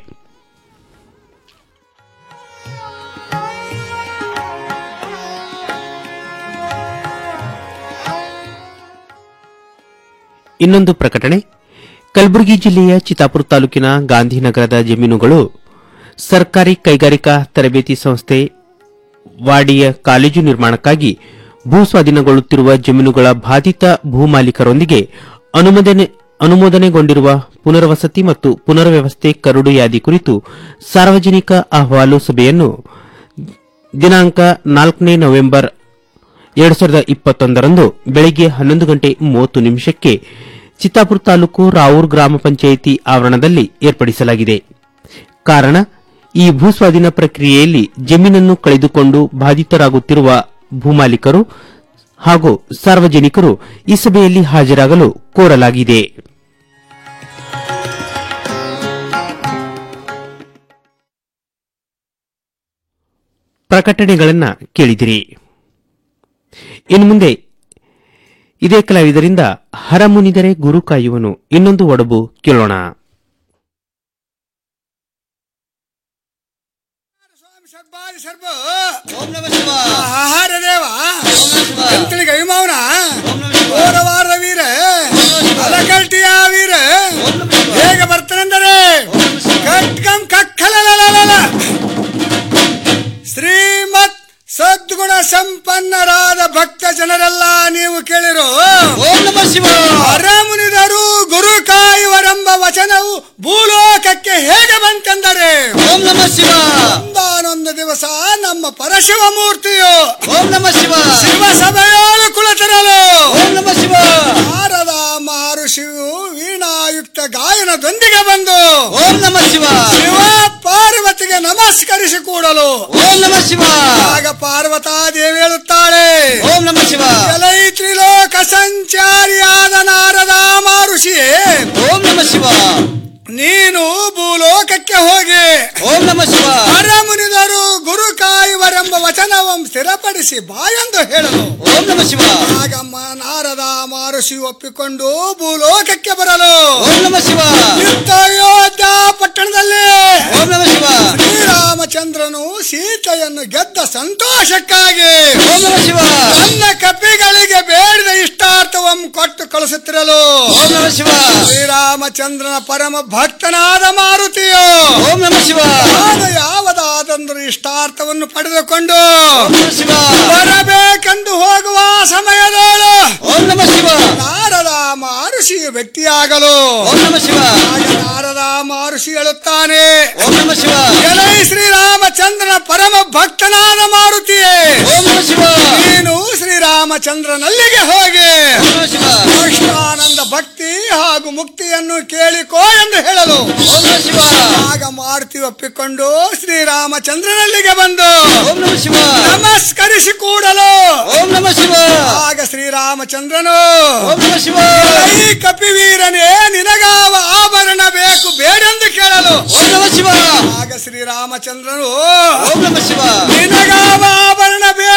ಇನ್ನೊಂದು ಪ್ರಕಟಣೆ ಕಲಬುರಗಿ ಜಿಲ್ಲೆಯ ಚಿತಾಪುರ ತಾಲೂಕಿನ ಗಾಂಧಿನಗರದ ಜಮೀನುಗಳು ಸರ್ಕಾರಿ ಕೈಗಾರಿಕಾ ತರಬೇತಿ ಸಂಸ್ಥೆ ವಾಡಿಯ ಕಾಲೇಜು ನಿರ್ಮಾಣಕ್ಕಾಗಿ ಭೂ ಸ್ವಾಧೀನಗೊಳ್ಳುತ್ತಿರುವ ಜಮೀನುಗಳ ಬಾಧಿತ ಭೂಮಾಲೀಕರೊಂದಿಗೆ ಅನುಮೋದನೆ ಅನುಮೋದನೆಗೊಂಡಿರುವ ಪುನರ್ವಸತಿ ಮತ್ತು ಪುನರ್ವ್ಯವಸ್ಥೆ ಕರಡು ಯಾದಿ ಕುರಿತು ಸಾರ್ವಜನಿಕ ಅಹವಾಲು ಸಭೆಯನ್ನು ದಿನಾಂಕ ನಾಲ್ಕನೇ ನವೆಂಬರ್ ಎರಡು ಸಾವಿರದ ಇಪ್ಪತ್ತೊಂದರಂದು ಬೆಳಗ್ಗೆ ಹನ್ನೊಂದು ಗಂಟೆ ಮೂವತ್ತು ನಿಮಿಷಕ್ಕೆ ಚಿತ್ತಾಪುರ ತಾಲೂಕು ರಾವೂರ್ ಗ್ರಾಮ ಪಂಚಾಯಿತಿ ಆವರಣದಲ್ಲಿ ಏರ್ಪಡಿಸಲಾಗಿದೆ ಕಾರಣ ಈ ಭೂಸ್ವಾಧೀನ ಪ್ರಕ್ರಿಯೆಯಲ್ಲಿ ಜಮೀನನ್ನು ಕಳೆದುಕೊಂಡು ಬಾಧಿತರಾಗುತ್ತಿರುವ ಭೂಮಾಲೀಕರು ಹಾಗೂ ಸಾರ್ವಜನಿಕರು ಈ ಸಭೆಯಲ್ಲಿ ಹಾಜರಾಗಲು ಕೋರಲಾಗಿದೆ ಪ್ರಕಟಣೆಗಳನ್ನು ಕೇಳಿದಿರಿ ಇನ್ನು ಮುಂದೆ ಇದೇ ಕಲಾವಿದರಿಂದ ಹರಮುನಿದರೆ ಗುರು ಕಾಯುವನು ಇನ್ನೊಂದು ಒಡಬು ಕೇಳೋಣ ಆಹಾರ ದೇವ ಎಂತಳಿಗೆ ಅಭಿಮಾವನ ಓರವಾರ ವೀರ ಅಲಕಲ್ಟಿಯ ವೀರ ಹೇಗೆ ಬರ್ತಾನೆಂದರೆ ಕಟ್ಕಂ ಕಕ್ಕಲಲಲಲ ಶ್ರೀಮತ್ ಸದ್ಗುಣ ಸಂಪನ್ನರಾದ ಭಕ್ತ ಜನರೆಲ್ಲ ನೀವು ಕೇಳಿರೋ ಓಂ ನಮ ಶಿವ ಹರಮುನಿದರು ಗುರು ಕಾಯುವರೆಂಬ ವಚನವು ಭೂಲೋಕಕ್ಕೆ ಹೇಗೆ ಬಂತೆಂದರೆ ಓಂ ನಮ ಶಿವ ಒಂದಾನೊಂದು ದಿವಸ ನಮ್ಮ ಪರಶಿವ ಮೂರ್ತಿಯು ಓಂ ನಮ ಶಿವ ಶಿವ ಸಭೆಯೋಳು ಕುಳಿತಿರಲು ಓಂ ನಮ ಶಿವ ನಾರದ ಮಾರುಷಿಯು ವೀಣಾಯುಕ್ತ ಗಾಯನದೊಂದಿಗೆ ಬಂದು ಓಂ ನಮ ಶಿವ ಶಿವ ಪಾರ್ವತಿಗೆ ನಮಸ್ಕರಿಸಿ ಕೂಡಲು ಓಂ ನಮ ಶಿವ ಆಗ ಪಾರ್ವತಾ ದೇವಿ ಹೇಳುತ್ತಾಳೆ ಓಂ ನಮ ಶಿವ ಎಲೈ ತ್ರಿಲೋಕ ಸಂಚಾರಿಯಾದ ನಾರದ ಮಾರುಷಿಯೇ ಓಂ ನಮ ಶಿವ ನೀನು ಭೂಲೋಕಕ್ಕೆ ಹೋಗಿ ಓಂ ನಮ ಶಿವ ಹರಮುನಿದರು ಗುರು ಕಾಯುವರೆಂಬ ವಚನವಂ ಸ್ಥಿರಪಡಿಸಿ ಬಾಯೆಂದು ಹೇಳಲು ಓಂ ನಮ ಶಿವ ಆಗಮ್ಮ ನಾರದ ಮಾರುಷಿ ಒಪ್ಪಿಕೊಂಡು ಭೂಲೋಕಕ್ಕೆ ಬರಲು ಓಂ ನಮ ಶಿವ ಯುದ್ಧ ಯೋಧ ಪಟ್ಟಣದಲ್ಲಿ ಓಂ ನಮ ಶಿವ ಶ್ರೀರಾಮಚಂದ್ರನು ಸೀತೆಯನ್ನು ಗೆದ್ದ ಸಂತೋಷಕ್ಕಾಗಿ ಓಂ ನಮ ಶಿವ ತನ್ನ ಕಪಿಗಳಿಗೆ ಬೇಡಿದ ಇಷ್ಟಾರ್ಥವಂ ಕೊಟ್ಟು ಕಳಿಸುತ್ತಿರಲು ಓಂ ನಮ ಶಿವ ಶ್ರೀರಾಮಚಂದ್ರನ ಪರಮ ಭಕ್ತನಾದ ಮಾರುತಿಯು ಓಂ ನಮ ಶಿವ ತಾನು ಯಾವುದಾದಂದ್ರು ಇಷ್ಟಾರ್ಥವನ್ನು ಪಡೆದುಕೊಂಡು ಓಂ ನಮ ಶಿವ ಬರಬೇಕೆಂದು ಹೋಗುವ ಸಮಯದಳು ಓಂ ನಮ ಶಿವ ನಾರದ ಮಹರ್ಷಿಯು ವ್ಯಕ್ತಿಯಾಗಲು ಓಂ ನಮ ಶಿವ ಆಗ ನಾರದ ಮಹರ್ಷಿ ಹೇಳುತ್ತಾನೆ ಓಂ ನಮ ಶಿವ ಎಲೈ ಶ್ರೀರಾಮಚಂದ್ರನ ಪರಮ ಭಕ್ತನಾದ ಮಾರುತಿಯೇ ಓಂ ನಮ ಶಿವ ನೀನು ಶ್ರೀರಾಮಚಂದ್ರನಲ್ಲಿಗೆ ಹೋಗಿ ಓಂ ನಮ ಶಿವ ಕೃಷ್ಣಾನಂದ ಭಕ್ತಿ ಹಾಗೂ ಮುಕ್ತಿಯನ್ನು ಕೇಳಿಕೋ ಎಂದು ಹೇಳಲು ಓಂ ನಮ ಶಿವ ಆಗ ಮಾರುತಿ ಒಪ್ಪಿಕೊಂಡು ಶ್ರೀರಾಮಚಂದ್ರನಲ್ಲಿಗೆ ಬಂದು ಓಂ ನಮ ಶಿವ ನಮಸ್ಕರಿಸಿ ಕೂಡಲು ಓಂ ನಮ ಶಿವ ಆಗ ಶ್ರೀರಾಮಚಂದ್ರನು ಓಂ ನಮ ಶಿವ ಈ ಕಪಿವೀರನೇ ನಿನಗಾವ ಆಭರಣ ಬೇಕು ಬೇಡೆಂದು ಕೇಳಲು ಓಂ ನಮ ಶಿವ ಆಗ ಶ್ರೀರಾಮಚಂದ್ರನು ಓಂ ನಮ ಶಿವ ನಿನಗಾವ ಆಭರಣ ಬೇಕು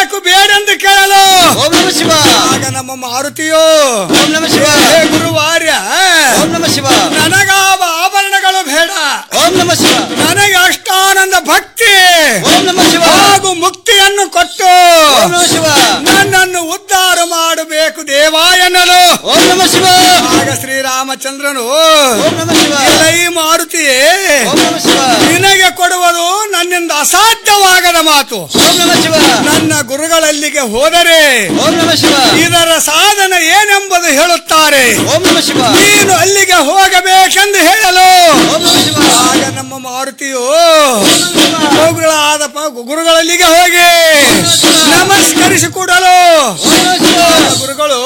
ಬೇಕು ಬೇಡೆಂದು ಕೇಳಲು ಓಂ ನಮ ಶಿವ ಆಗ ನಮ್ಮ ಮಾರುತಿಯೋ ಓಂ ನಮ ಶಿವ ಹೇ ಗುರುವಾರ್ಯ ಓಂ ನಮ ಶಿವ ನನಗಾವ ಆಭರಣಗಳು ಬೇಡ ಓಂ ನಮ ಶಿವ ನನಗೆ ಅಷ್ಟಾನಂದ ಭಕ್ತಿ ಓಂ ನಮ ಶಿವ ಹಾಗೂ ಮುಕ್ತಿಯನ್ನು ಕೊಟ್ಟು ಓಂ ನಮ ಶಿವ ನನ್ನನ್ನು ಉದ್ಧಾರ ಮಾಡಬೇಕು ದೇವ ಎನ್ನಲು ಓಂ ನಮ ಶಿವ ಆಗ ಶ್ರೀರಾಮಚಂದ್ರನು ಓಂ ನಮ ಶಿವ ಎಲೈ ಮಾರುತಿಯೇ ಓಂ ನಮ ಶಿವ ನಿನಗೆ ಕೊಡುವುದು ನನ್ನಿಂದ ಅಸಾಧ್ಯವಾಗದ ಮಾತು ಓಂ ನಮ ಶಿವ ನನ್ನ ಗುರುಗಳಲ್ಲಿಗೆ ಹೋದರೆ ಓಂ ನಮ ಶಿವ ಇದರ ಸಾಧನ ಏನೆಂಬುದು ಹೇಳುತ್ತಾರೆ ಓಂ ನಮ ಶಿವ ನೀನು ಅಲ್ಲಿಗೆ ಹೋಗಬೇಕೆಂದು ಹೇಳಲು ಓಂ ನಮ ಶಿವ ಆಗ ನಮ್ಮ ಮಾರುತಿಯು ಗುರುಗಳಾದ ಪ- ಗುರುಗಳಲ್ಲಿಗೆ ಹೋಗಿ ನಮಸ್ಕರಿಸಿಕೊಡಲು ಓಂ ನಮ ಶಿವ ಆಗ ಗುರುಗಳು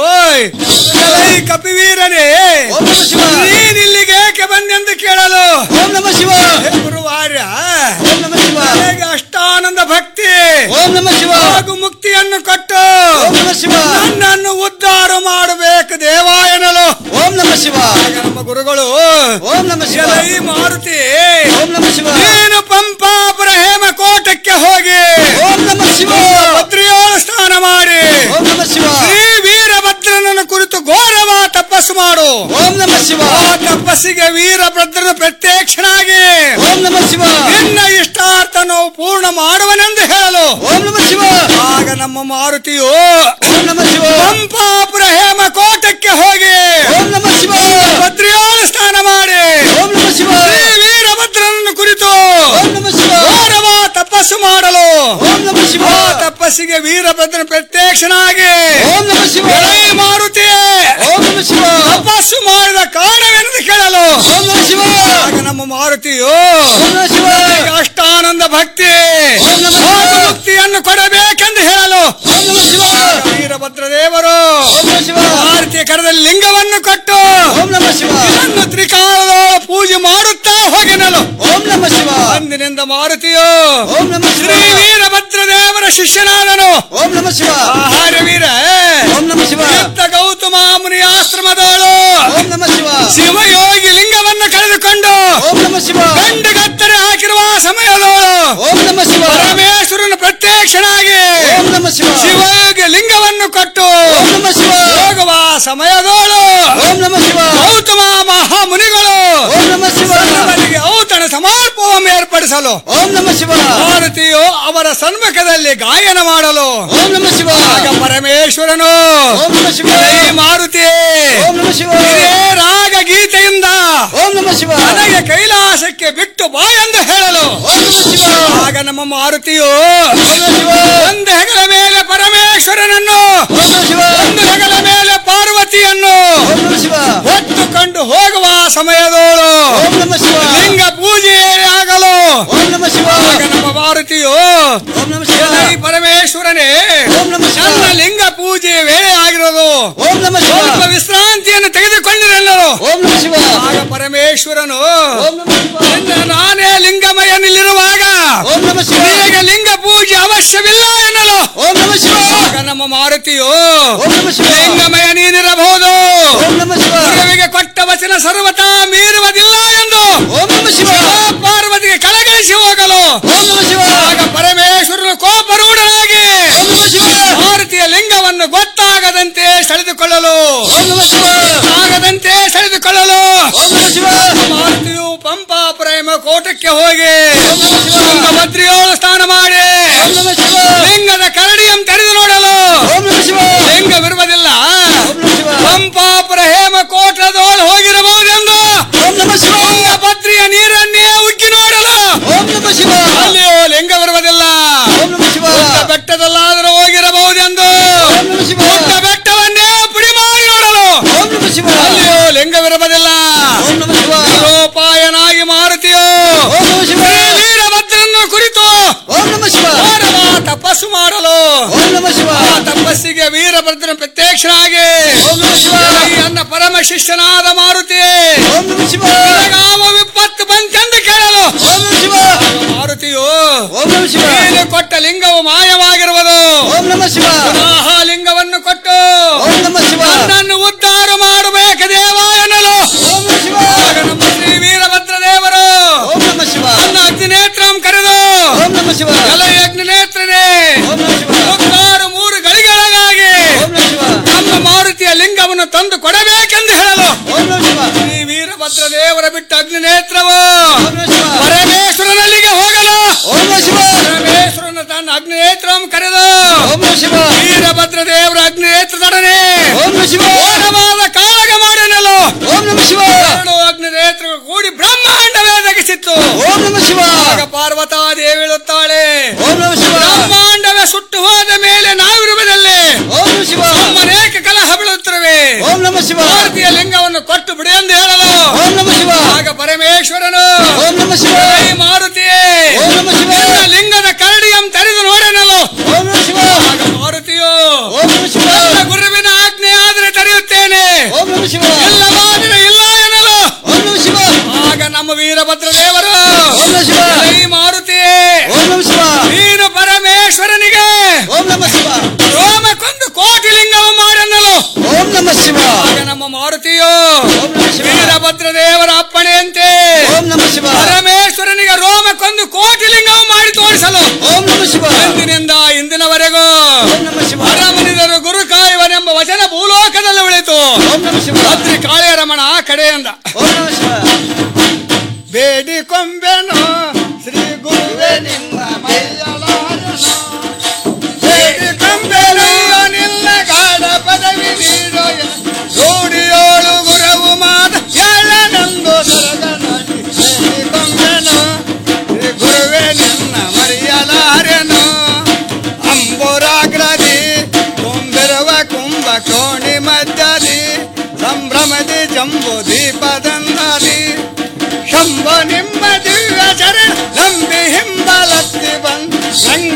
"ಎಲೈ ಕಪಿವೀರನೇ ಓಂ ನಮ ಶಿವ ನೀನಿಲ್ಲಿಗೆ ಏಕೆ ಬಂದೆಂದು ಕೇಳಲು ಓಂ ನಮ ಶಿವ ಹೇ ಗುರುವಾರ್ಯ ಓಂ ನಮ ಶಿವ ನನಗೆ ಅಷ್ಟಾನಂದ ಭಕ್ತಿ ಓಂ ನಮ ಶಿವ ಹಾಗೂ ಮುಕ್ತಿಯನ್ನು ಕೊಟ್ಟು ಓಂ ನಮ ಶಿವ ನನ್ನನ್ನು ಉದ್ಧಾರ ಮಾಡಬೇಕು ದೇವ ಎನ್ನಲು ಓಂ ನಮ ಶಿವ ಆಗ ನಮ್ಮ ಗುರುಗಳು ಓಂ ನಮ ಶಿವ ಎಲೈ ಮಾರುತಿ ಓಂ ನಮ ಶಿವ ನೀನು ಪಂಪಾಪುರ ಹೇಮಕೋಟಕ್ಕೆ ಹೋಗಿ ಓಂ ನಮ ಶಿವ ಭದ್ರಿಯೋಳು ಸ್ನಾನ ಮಾಡಿ ಓಂ ನಮ ಶಿವ ಶ್ರೀ ವೀರಭದ್ರನನ್ನು ಕುರಿತು ಘೋರವ ತಪಸ್ಸು ಮಾಡು ಓಂ ನಮ ಶಿವ ಆ ತಪಸ್ಸಿಗೆ ವೀರಭದ್ರನ ಪ್ರತ್ಯಕ್ಷನಾಗಿ ಓಂ ನಮ ಶಿವ ನಿನ್ನ ಇಷ್ಟಾರ್ಥನು ಪೂರ್ಣ ಮಾಡುವನೆಂದು ಹೇಳಲು ಓಂ ನಮ ಶಿವ ಆಗ ನಮ್ಮ ಮಾರುತಿಯು ಓಂ ನಮ ಶಿವ ಪಂಪಾಪುರ ಹೇಮಕೋಟಕ್ಕೆ ಹೋಗಿ ಓಂ ನಮ ಶಿವ ಭದ್ರಿಯೋಳು ಸ್ನಾನ ಮಾಡಿ ಓಂ ನಮ ಶಿವ ಶ್ರೀ ವೀರಭದ್ರನನ್ನು ಕುರಿತು ಓಂ ನಮ ಶಿವ ಘೋರವ ತಪಸ್ಸು ಮಾಡಲು ಓಂ ನಮ ಶಿವ ಆ ತಪಸ್ಸಿಗೆ ವೀರಭದ್ರನ ಪ್ರತ್ಯಕ್ಷನಾಗಿ ಓಂ ನಮ ಶಿವ ಎಲೈ ಮಾರುತಿ ಓಂ ನಮ ಶಿವ ತಪಸ್ಸು ಮಾಡಿದ ಕಾರಣವೆಂದು ಕೇಳಲು ಓಂ ನಮ ಶಿವ ಆಗ ನಮ್ಮ ಮಾರುತಿಯು ಓಂ ನಮ ಶಿವ ನನಗೆ ಅಷ್ಟಾನಂದ ಭಕ್ತಿ ಓಂ ನಮ ಶಿವ. ಹಾಗೂ ಮುಕ್ತಿಯನ್ನು ಕೊಡಬೇಕೆಂದು ಹೇಳಲು ಓಂ ನಮ ಶಿವ ವೀರಭದ್ರ ದೇವರು ಓಂ ನಮ ಶಿವ ಭಾರತೀಯ ಕರದಲ್ಲಿ ಲಿಂಗವನ್ನು ಕೊಟ್ಟು ಓಂ ನಮ ಶಿವ ಇದನ್ನು ತ್ರಿಕಾಲದ ಪೂಜೆ ಮಾಡುತ್ತಾ ಹೋಗಿನಲು ಓಂ ನಮ ಶಿವ ಅಂದಿನಿಂದ ಮಾರುತಿಯು ಓಂ ನಮ ಶಿವ ಶ್ರೀ ವೀರಭದ್ರ ದೇವರ ಶಿಷ್ಯನಾದನು ಓಂ ನಮ ಶಿವ ಆಹಾರ ವೀರ ಓಂ ನಮ ಶಿವ ಎತ್ತ ಗೌತಮ ಮುನಿ ಆಶ್ರಮದವಳು ಓಂ ನಮ ಶಿವ ಶಿವಯೋಗಿ ಲಿಂಗವನ್ನು ಕಳೆದುಕೊಂಡು ಓಂ ನಮ ಶಿವ ಗಂಡು ಗತ್ತರೆ ಹಾಕಿರುವ ಸಮಯದವಳು ಓಂ ನಮ ಶಿವ ಪರಮೇಶ್ವರನ ಪ್ರತ್ಯಕ್ಷನಾಗಿ ಓಂ ನಮ ಶಿವ ಶಿವಯೋಗಿ ಲಿಂಗವನ್ನು ಕೊಟ್ಟು ಓಂ ನಮ ಶಿವ ಹೋಗುವ ಸಮಯದವಳು ಓಂ ನಮ ಶಿವ ಗೌತಮ ಮಹಾಮುನಿಗಳು ಓಂ ನಮ ಶಿವ ಅವರಿಗೆ ಔತಣ ಸಮರ್ಪವನ್ನು ಏರ್ಪಡಿಸಲು ಓಂ ನಮ ಶಿವ ಭಾರತೀಯು ಅವರ ಸನ್ಮುಖದಲ್ಲಿ ಗಾಯನ ಮಾಡಲು ಓಂ ನಮ ಶಿವ ಆಗ ಪರಮೇಶ್ವರನು ಓಂ ನಮ ಶಿವ "ಏ ಮಾರುತಿ ಓಂ ನಮ ಶಿವ ಇದೇ ರಾಗ ಗೀತೆಯಿಂದ ಓಂ ನಮ ಶಿವ ನನಗೆ ಕೈಲಾಸಕ್ಕೆ ಬಿಟ್ಟು ಬಾ ಎಂದು ಹೇಳಲು ಓಂ ನಮ ಶಿವ ಆಗ ನಮ್ಮ ಮಾರುತಿಯು ಓಂ ನಮ ಶಿವ ಒಂದು ಹೆಗಲ ಮೇಲೆ ಪರಮೇಶ್ವರನನ್ನು ಓಂ ನಮ ಶಿವ ಒಂದು ಹೆಗಲ ಮೇಲೆ ಪಾರ್ವತಿಯನ್ನು ಓಂ ನಮ ಶಿವ ಹೊತ್ತುಕೊಂಡು ಹೋಗುವ ಸಮಯದೋಳು ಓಂ ನಮ ಶಿವ ಲಿಂಗ ಪೂಜೆ ಆಗಲು ಓಂ ನಮ ಶಿವ ಆಗ ನಮ್ಮ ಮಾರುತಿಯು ಓಂ ನಮ ಶಿವ "ಎಲೈ ಪರಮೇಶ್ವರನೇ ಓಂ ನಮ ಶಿವ ನನ್ನ ಲಿಂಗ ಪೂಜೆ ವೇಳೆ ಆಗಿರೋದು ಓಂ ನಮ ಶಿವ ಸ್ವಲ್ಪ ವಿಶ್ರಾಂತಿಯನ್ನು ತೆಗೆದುಕೊಂಡಿರೆಲ್ಲರು ಓಂ ನಮ ಶಿವ ಆಗ ಪರಮೇಶ್ವರನು ಓಂ ನಮ ಶಿವ ನಿನ್ನ ನಾನೇ ಲಿಂಗಮಯನಲ್ಲಿರುವಾಗ ಓಂ ನಮ ಶಿವ ನಿನಗೆ ಲಿಂಗ ಪೂಜೆ ಅವಶ್ಯವಿಲ್ಲ ಎನ್ನಲು ಓಂ ನಮ ಶಿವ ಆಗ ನಮ್ಮ ಮಾರುತಿಯು ಓಂ ನಮ ಶಿವ ಲಿಂಗಮಯ ನೀನಿರಬಹುದು ಓಂ ನಮ ಶಿವ ಗುರುವಿಗೆ ಕೊಟ್ಟ ವಚನ ಸರ್ವತಾ ಮೀರುವುದಿಲ್ಲ ಎಂದು ಓಂ ನಮ ಶಿವ ಪಾರ್ವತಿಗೆ ಕಳಗಳಿಸಿ ಹೋಗಲು ಓಂ ನಮ ಶಿವ ಆಗ ಪರಮೇಶ್ವರನು ಕೋಪರೂಢನಾಗಿ ಓಂ ನಮ ಶಿವ ಭಾರತೀಯ ಲಿಂಗವನ್ನು ಗೊತ್ತಾಗದಂತೆ ಸೆಳೆದುಕೊಳ್ಳಲು ಓಂ ನಮ ಶಿವ ಆಗದಂತೆ ಸೆಳೆದುಕೊಳ್ಳಲು ಓಂ ನಮ ಶಿವ ಮಾರುತಿಯು ಪಂಪಾ ಪ್ರೇಮ ಕೋಟಕ್ಕೆ ಹೋಗಿ ಓಂ ನಮ ಶಿವ ಭದ್ರಿಯೋಳು ಸ್ನಾನ ಮಾಡಿ ಓಂ ನಮ ಶಿವ ಲಿಂಗದ ಕರಡಿಯನ್ನು ತೆರೆದು ನೋಡಲು ಓಂ ನಮ ಶಿವ ಲಿಂಗವಿರುವುದಿಲ್ಲ ಓಂ ನಮ ಶಿವ ಪಂಪಾಪುರ ಹೇಮ ಕೋಟದೋಳು ಹೋಗಿರಬಹುದೆಂದು ಓಂ ನಮ ಶಿವ ಭದ್ರಿಯ ನೀರನ್ನೇ ಉಗ್ಗಿ ನೋಡಲು ಓಂ ನಮ ಶಿವ ಅಲ್ಲಿಯೂ ಲಿಂಗವಿರುವುದಿಲ್ಲ ಓಂ ನಮ ಶಿವ ಬೆಟ್ಟದಲ್ಲಾದರೂ ಹೋಗಿರಬಹುದೆಂದು ಓಂ ನಮ ಶಿವ ಪುಟ್ಟ ಬೆಟ್ಟವನ್ನೇ ಪುಡಿ ಮಾಡಿ ನೋಡಲು ಓಂ ನಮ ಶಿವ ಅಲ್ಲಿಯೂ ಲಿಂಗವಿರುವುದಿಲ್ಲ ಓಂ ನಮ ಶಿವ ಲೋಪಾಯನಾಗಿ ಮಾರುತಿಯೋ ಓಂ ನಮ ಶಿವ ವೀರಭದ್ರನ್ನು ಕುರಿತು ಓಂ ನಮ ಶಿವ ಮಾನವ ತಪಸ್ಸು ಮಾಡಲು ಓಂ ನಮ ಶಿವ ಆ ತಪಸ್ಸಿಗೆ ವೀರಭದ್ರನ ಪ್ರತ್ಯಕ್ಷನಾಗಿ ಓಂ ನಮ ಶಿವ ಈ ನನ್ನ ಪರಮ ಶಿಷ್ಯನಾದ ಮಾರುತಿ ಓಂ ನಮ ಶಿವ ನಿನಗಾವ ವಿಪತ್ತು ಬಂತೆಂದು ಕೇಳಲು ಓಂ ನಮ ಶಿವ ಮಾರುತಿಯು ಓಂ ನಮ ಶಿವ ನೀನು ಕೊಟ್ಟ ಲಿಂಗವು ಮಾಯವಾಗಿರುವುದು ಓಂ ನಮ ಶಿವ ಪುನಃ ಲಿಂಗವನ್ನು ಕೊಟ್ಟು ಓಂ ನಮ ಶಿವ ನನ್ನನ್ನು ಉದ್ಧಾರ ಮಾಡಬೇಕು ದೇವ ಎನ್ನಲು ಓಂ ನಮ ಶಿವ ಆಗ ನಮ್ಮ ಶ್ರೀ ವೀರಭದ್ರ ದೇವರು ಓಂ ನಮ ಶಿವ ನನ್ನ ಅಗ್ನಿನೇತ್ರಂ ಕರೆದು ಓಂ ನಮ ಶಿವ ಜಲ ಅಗ್ನಿನೇತ್ರನೇ ಓಂ ನಮ ಶಿವ ಉದ್ಧಾರ ನೇತ್ರದೊಡನೆ ಓಂ ನಮಃ ಶಿವಾಯ. ಘೋರವಾದ ಕಾಳಗ ಮಾಡನಲು ಓಂ ನಮಃ ಶಿವಾಯ. ಎರಡು ಅಗ್ನಿ ನೇತ್ರಗಳು ಕೂಡಿ ಬ್ರಹ್ಮಾಂಡವೇ ದಗಿಸಿತ್ತು ಓಂ ನಮಃ ಶಿವಾಯ. ಆಗ ಪಾರ್ವತಾ ದೇವಿ ಹೇಳುತ್ತಾಳೆ ಓಂ ನಮಃ ಶಿವಾಯ. ಬ್ರಹ್ಮಾಂಡವೇ ಸುಟ್ಟು ಹೋದ ಮೇಲೆ ನಾವಿರುವುದಲ್ಲಿ ಓಂ ನಮಃ ಶಿವಾಯ. ಅನೇಕ ಕಲಹ ಬೀಳುತ್ತಿರುವೆ ಓಂ ನಮಃ ಶಿವಾಯ. ಭಾರತೀಯ ಲಿಂಗವನ್ನು ಕೊಟ್ಟು ಬಿಡಿ ಎಂದು ಹೇಳಲು ಓಂ ನಮಃ ಶಿವಾಯ. ಆಗ ಪರಮೇಶ್ವರನು ಓಂ ನಮಃ ಶಿವಾಯ. "ಏ ಮಾರುತಿಯೇ ಓಂ ನಮಃ ಶಿವಾಯ. ನಿನ್ನ ಲಿಂಗದ ಕರಡಿಯಂ ತೆರೆದು ನೋಡೆನಲು ಓಂ ನಮಃ ಶಿವಾಯ. ಆಗ ಮಾರುತಿಯು ಓಂ ನಮಃ ಶಿವಾಯ. ನನ್ನ ಗುರುವಿನ ಆಜ್ಞೆ ಆದರೆ ತೆರೆಯುತ್ತೇನೆ ಓಂ ನಮಃ ಶಿವಾಯ. ಇಲ್ಲವಾದರೆ ಇಲ್ಲ ಎನ್ನಲು ಓಂ ನಮಃ ಶಿವಾಯ. ಆಗ ನಮ್ಮ ವೀರಭದ್ರ ದೇವರು ಓಂ ನಮಃ ಶಿವಾಯ. "ಏ ಮಾರುತಿಯೇ ಓಂ ನಮಃ ಶಿವಾಯ. ನೀನು ಪರಮೇಶ್ವರನಿಗೆ ಓಂ ನಮಃ ಶಿವಾಯ. ರೋಮ ಕೊಂದು ಕೋಟಿ ಲಿಂಗವು ಮಾಡನ್ನಲು ಓಂ ನಮಃ ಶಿವಾಯ. ಆಗ ನಮ್ಮ ಮಾರುತಿಯು ಓಂ ನಮಃ ಶಿವಾಯ. ವೀರಭದ್ರ ದೇವರ ಅಪ್ಪಣೆಯಂತೆ ಓಂ ನಮಃ ಶಿವಾಯ. ಪರಮೇಶ್ವರನಿಗೆ ರೋಮ ಕೊಂದು ಕೋಟಿ ಲಿಂಗವು ಮಾಡಿ ತೋರಿಸಲು ಓಂ ನಮಃ ಶಿವಾಯ. ಇಂದಿನಿಂದ ಇಂದಿನವರೆಗೂ ಓಂ ನಮಃ ಶಿವಾಯ. ಹರಮನಿದರು ಗುರು ಕಾಯುವನೆಂಬ ವಚನ ಭೂಲೋಕದಲ್ಲಿ ಉಳಿತು ಓಂ ನಮಃ ಶಿವಾಯ. ಭದ್ರಿ ಕಾಳಿಯ ರಮಣ ಆ ಕಡೆಯಿಂದ ಓಂ ನಮಃ ಶಿವಾಯ. ಬೇಡಿಕೊಂಬೆನು ಶ್ರೀ ಗುರುವೇ ನಿಮ್ಮ ಬೇಡಿಕೊಂಬೆನು ನಿನ್ನ ಗಾಢ ಪದವಿ ನೀಡೋ ರೂಢಿಯೋಳು ಗುರವು ಮಾದ ಎಳ್ಳನೆಂದು ಸರದ ನಾಟಿ ಬೇಡಿಕೊಂಬೆನು ಶ್ರೀ ಗುರುವೇ ನಿನ್ನ ಮರೆಯಲಾರೆನು ಅಂಬುರಾಗ್ರದಿ ಕುಂಬಿರುವ ಕುಂಭ ಕೋಣಿ ಮಧ್ಯದಿ ಸಂಭ್ರಮದಿ ಜಂಬು ದೀಪದಂದದಿ ಶಂಭ ನಿಮ್ಮ ದಿವ್ಯ ಚರಣ ನಂಬಿ ಹಿಂಬಲತ್ತಿ ಬಂದ್ ರಂಗ